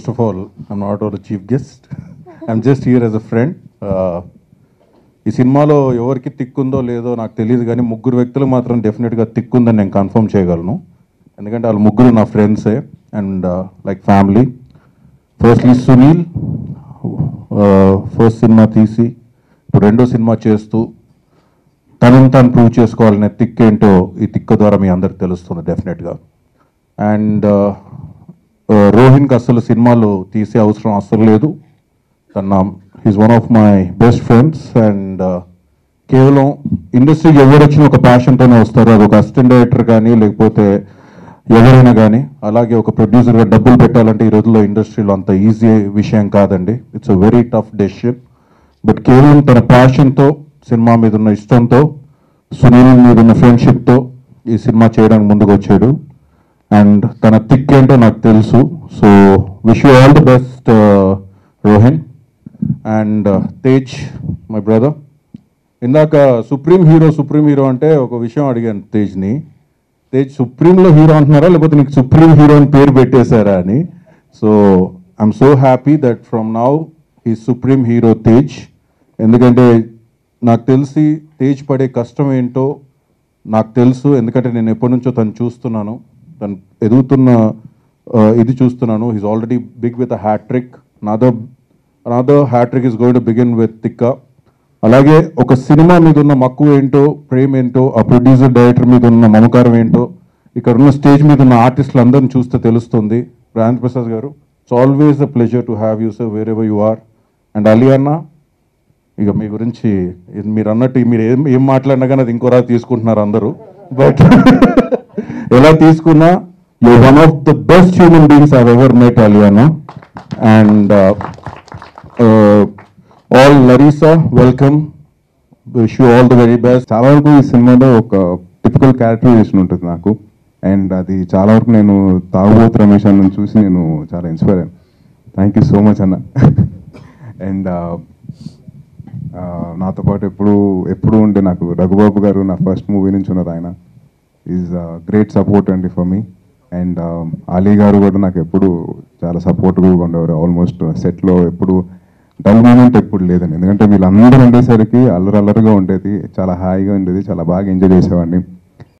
first of all I'm not our chief guest I'm just here as a friend ఈ సినిమాలో ఎవరికి తిక్కుందో లేదో నాకు తెలియదు కానీ ముగ్గురు వ్యక్తులు మాత్రం డెఫినెట్గా తిక్కుందని నేను కన్ఫర్మ్ చేయగలను ఎందుకంటే వాళ్ళు ముగ్గురు నా ఫ్రెండ్సే and like family firstly Sunil first cinema తీసి ఇప్పుడు రెండో సినిమా చేస్తూ తనని తాను ప్రూవ్ చేసుకోవాలనే తిక్ ఏంటో ఈ తిక్క ద్వారా మీ అందరికి తెలుస్తుంది డెఫినెట్గా అండ్ రోహిన్కి అసలు సినిమాలు తీసే అవసరం అస్సలు లేదు తన he's one of my best friends and కేవలం ఇండస్ట్రీకి ఎవరు వచ్చినా ఒక ప్యాషన్తోనే వస్తారు అది ఒక అసిస్టెంట్ డైరెక్టర్ కానీ లేకపోతే ఎవరైనా కానీ అలాగే ఒక ప్రొడ్యూసర్గా డబ్బులు పెట్టాలంటే ఈ రోజుల్లో ఇండస్ట్రీలో అంత ఈజీ విషయం కాదండి it's a very tough decision but కేవలం తన ప్యాషన్తో సినిమా మీద ఉన్న ఇష్టంతో సునీల్ మీద ఉన్న ఫ్రెండ్షిప్తో ఈ సినిమా చేయడానికి ముందుకు వచ్చాడు అండ్ తన థిక్ ఏంటో నాకు తెలుసు so wish you all the best Rohin and Tej my brother ఇందాక సుప్రీం హీరో సుప్రీం హీరో అంటే ఒక విషయం అడిగాను తేజ్ని తేజ్ సుప్రీంలో హీరో అంటున్నారా లేకపోతే నీకు సుప్రీం హీరో అని పేరు పెట్టేశారా అని so I'm so happy that from now ఈ సుప్రీం హీరో తేజ్ ఎందుకంటే నాకు తెలిసి తేజ్ పడే కష్టం ఏంటో నాకు తెలుసు ఎందుకంటే నేను ఎప్పటి నుంచో తను చూస్తున్నాను తను ఎదుగుతున్న ఆ, ఇది చూస్తున్నాను he's already big with a hattrick another another hattrick is going to begin with Thikka అలాగే ఒక సినిమా మీద ఉన్న మక్కువ ఏంటో ప్రేమ ఏంటో ఆ ప్రొడ్యూసర్ డైరెక్టర్ మీద ఉన్న మమకారం ఏంటో ఇక్కడ ఉన్న స్టేజ్ మీద ఉన్న ఆర్టిస్టులు అందరిని చూస్తే తెలుస్తుంది Rajendra Prasad garu it's always a pleasure to have you sir wherever you are and Ali అన్న ఇక మీ గురించి ఇది మీరు అన్నట్టు మీరు ఏం ఏం మాట్లాడినా కానీ అది ఇంకోరా తీసుకుంటున్నారు అందరూ బట్ ఎలా తీసుకున్నా you one of the best human beings I ever met Aliyana and all Larissa welcome wish you all the very best చాలా వరకు ఈ సినిమాలో ఒక టిపికల్ క్యారెక్టరైజేషన్ ఉంటుంది నాకు అండ్ అది చాలా వరకు నేను తాగుబోతు రమేష్ అన్నను చూసి నేను చాలా ఇన్స్పైర్ అయ్యాను థ్యాంక్ యూ సో మచ్ అన్న అండ్ నాతో పాటు ఎప్పుడు ఎప్పుడు ఉండే నాకు రఘుబాబు గారు నా ఫస్ట్ మూవీ నుంచి ఉన్నారు ఆయన ఈజ్ గ్రేట్ సపోర్ట్ అండి for me and Ali garu కూడా నాకు ఎప్పుడు చాలా సపోర్ట్గా ఉండేవారు ఆల్మోస్ట్ సెట్లో ఎప్పుడు డల్ మూమెంట్ ఎప్పుడు లేదండి ఎందుకంటే వీళ్ళందరూ ఉండేసరికి అల్లరి అల్లరిగా ఉండేది చాలా హాయిగా ఉండేది చాలా బాగా ఎంజాయ్ చేసేవాడిని